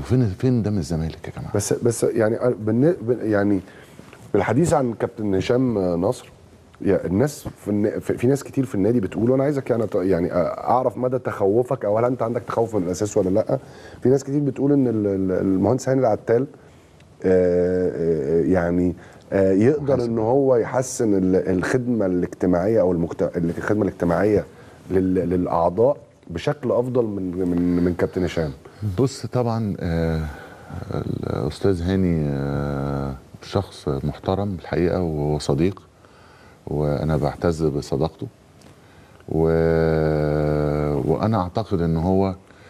فين فين ده من الزمالك يا جماعه بس بس يعني بالن- يعني بالحديث عن كابتن هشام نصر يا الناس في, الن- في في ناس كتير في النادي بتقول وانا عايزك يعني أت- يعني اعرف مدى تخوفك او هل انت عندك تخوف من الاساس ولا لا في ناس كتير بتقول ان ال- ال- المهندس هاني العتال آه، آه، يعني آه، يقدر محاسب. ان هو يحسن ال- الخدمه الاجتماعيه او المجت... الخدمه الاجتماعيه لل... للاعضاء بشكل افضل من من من كابتن هشام بص طبعا آه، الاستاذ هاني آه، شخص محترم الحقيقه وصديق وانا بعتز بصداقته و... وانا اعتقد ان هو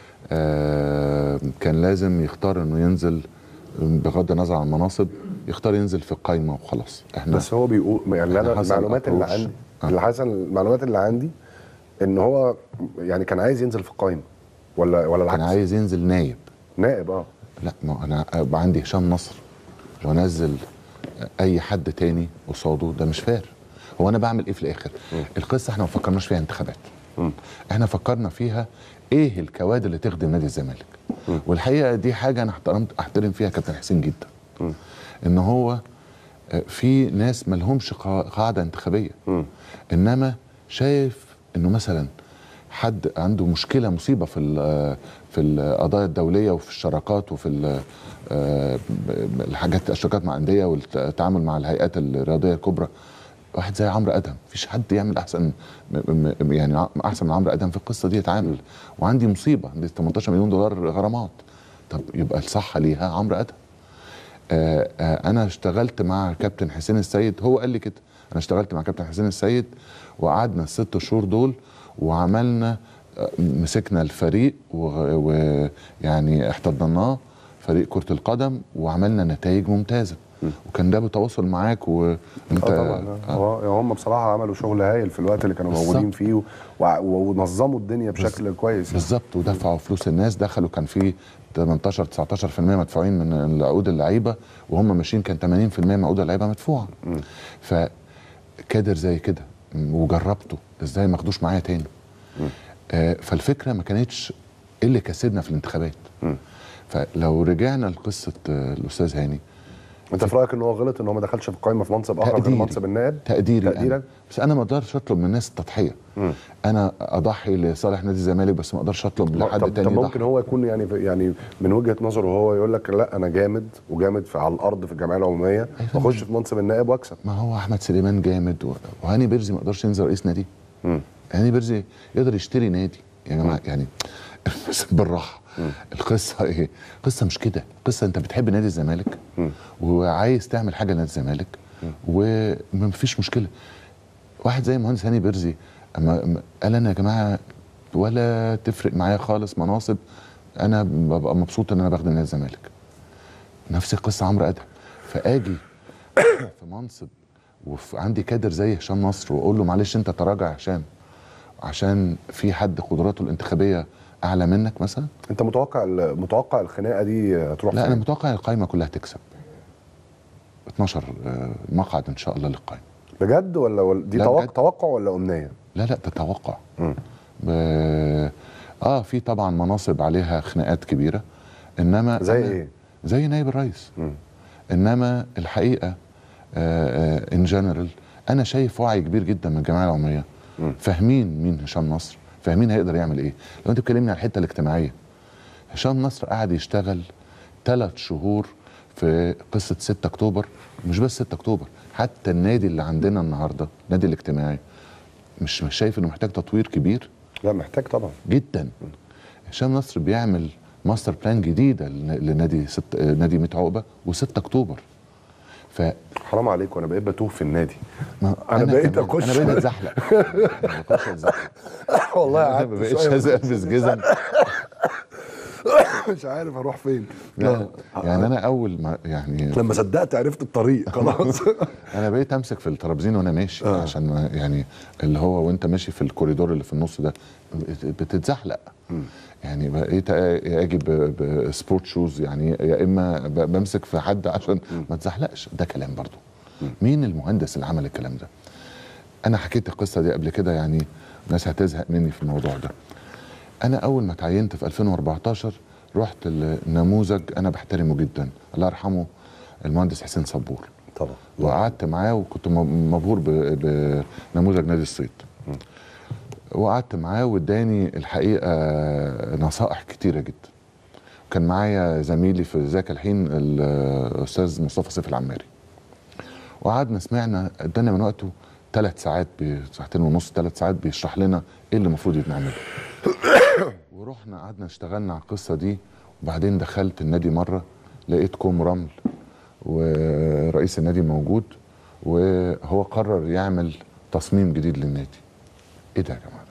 آه، كان لازم يختار انه ينزل بغض النظر عن المناصب يختار ينزل في القايمه وخلاص احنا بس هو بيقول يعني إحنا انا حصل المعلومات اللي approach. عندي آه. اللي حصل المعلومات اللي عندي ان هو يعني كان عايز ينزل في القايمه ولا ولا كان العكس عايز ينزل نايب نائب اه لا ما انا أبقى عندي هشام نصر وانزل اي حد تاني قصاده ده مش فاir هو انا بعمل ايه في الاخر القصه احنا ما فكرناش فيها انتخابات احنا فكرنا فيها ايه الكوادر اللي تخدم نادي الزمالك والحقيقه دي حاجه انا احترمت احترم فيها كابتن حسين جدا ان هو آه، في ناس ملهمش قا- قاعده انتخابيه انما شايف انه مثلا حد عنده مشكله مصيبه في ال- في القضايا الدوليه وفي الشراكات وفي ال- آه، ب- الحاجات الشراكات مع انديه والتعامل مع الهيئات الرياضيه الكبرى واحد زي عمرو ادهم مفيش حد يعمل احسن م- م- يعني ع- احسن من عمرو ادهم في القصه دي يتعامل وعندي مصيبه عندي 18 مليون دولار غرامات طب يبقى الصح ليها عمرو ادهم آه، آه، انا اشتغلت مع كابتن حسين السيد هو قال لي كده انا اشتغلت مع كابتن حسين السيد وقعدنا الست شهور دول وعملنا آه، مسكنا الفريق ويعني احتضناه فريق كرة القدم وعملنا نتائج ممتازة وكان ده بتواصل معاك وانت اه طبعا آه. هو هم بصراحه عملوا شغل هايل في الوقت اللي كانوا بالظبط. موجودين فيه و- و- ونظموا الدنيا بشكل كويس يعني. بالظبط ودفعوا فلوس الناس دخلوا كان في 18 19% مدفوعين من عقود اللعيبه وهم ماشيين كان 80% من عقود اللعيبه مدفوعه فكادر زي كده م- وجربته ازاي ما اخدوش معايا تاني آه فالفكره ما كانتش ايه اللي كسبنا في الانتخابات فلو رجعنا لقصه آه الاستاذ هاني انت في رايك ان هو غلط ان هو ما دخلش في القائمه في منصب اخر غير تقديري. منصب النائب تقديري تقديرك أنا. بس انا ما اقدرش اطلب من الناس التضحيه انا اضحي لصالح نادي الزمالك بس ما اقدرش اطلب لحد طب, تاني طب ممكن يضحي. هو يكون يعني يعني من وجهه نظره هو يقول لك لا انا جامد وجامد في على الارض في الجمعيه العموميه واخش في منصب النائب واكسب ما هو احمد سليمان جامد و- وهاني بيرزي ما يقدرش ينزل رئيس نادي هاني بيرزي يقدر يشتري نادي يا جماعه يعني بس بالراحه القصه ايه؟ القصه مش كده، القصه انت بتحب نادي الزمالك وعايز تعمل حاجه لنادي الزمالك ومفيش مشكله. واحد زي مهندس هاني بيرزي اما أما قال انا يا جماعه ولا تفرق معايا خالص مناصب انا ببقى مبسوط ان انا بخدم نادي الزمالك. نفس القصه عمرو ادهم فاجي في منصب وعندي كادر زي هشام نصر واقول له معلش انت تراجع يا هشام عشان في حد قدراته الانتخابيه اعلى منك مثلا انت متوقع ال- متوقع الخناقه دي هتروح لا فين؟ انا متوقع القايمه كلها تكسب 12 آه، مقعد ان شاء الله للقايمه بجد ولا, ولا دي لا توقع, بجد. توقع ولا امنيه؟ لا لا ده توقع ب- اه في طبعا مناصب عليها خناقات كبيره انما زي أنا- ايه؟ زي نائب الرئيس انما الحقيقه ان جنرال انا شايف وعي كبير جدا من الجمعيه العموميه فاهمين مين هشام نصر فاهمين هيقدر يعمل ايه لو انت بتكلمني على الحته الاجتماعيه هشام نصر قعد يشتغل ثلاث شهور في قصه 6 اكتوبر مش بس 6 اكتوبر حتى النادي اللي عندنا النهارده النادي الاجتماعي مش مش شايف انه محتاج تطوير كبير لا محتاج طبعا جدا هشام نصر بيعمل ماستر بلان جديده لن- لنادي ست نادي 100 عقبه و6 اكتوبر ف حرام عليك وانا بقيت بتوه في النادي ما أنا بقيت كمان- أخش- انا بقيت اتزحلق أنا بخش أتزحلق. والله انا قعدت ما بقتش شوية عايز البس جزم مش عارف اروح فين لا، يعني انا اول ما يعني لما صدقت عرفت الطريق خلاص انا بقيت امسك في الترابزين وانا ماشي آه. عشان ما يعني اللي هو وانت ماشي في الكوريدور اللي في النص ده بت- بتتزحلق يعني بقيت اجي ب- بسبورت شوز يعني يا اما ب- بمسك في حد عشان ما اتزحلقش ده كلام برضو مين المهندس اللي عمل الكلام ده انا حكيت القصه دي قبل كده يعني الناس هتزهق مني في الموضوع ده انا اول ما اتعينت في 2014 رحت لنموذج انا بحترمه جدا الله يرحمه المهندس حسين صبور طبعا وقعدت معاه وكنت م- مبهور ب- بنموذج نادي الصيد وقعدت معاه واداني الحقيقه نصائح كتيره جدا كان معايا زميلي في ذاك الحين الاستاذ مصطفى سيف العماري وقعدنا سمعنا ادانا من وقته ثلاث ساعات ب- ساعتين ونص ثلاث ساعات بيشرح لنا ايه اللي المفروض يتعمل ورحنا قعدنا اشتغلنا على القصه دي وبعدين دخلت النادي مره لقيت كوم رمل ورئيس النادي موجود وهو قرر يعمل تصميم جديد للنادي ايه ده يا جماعه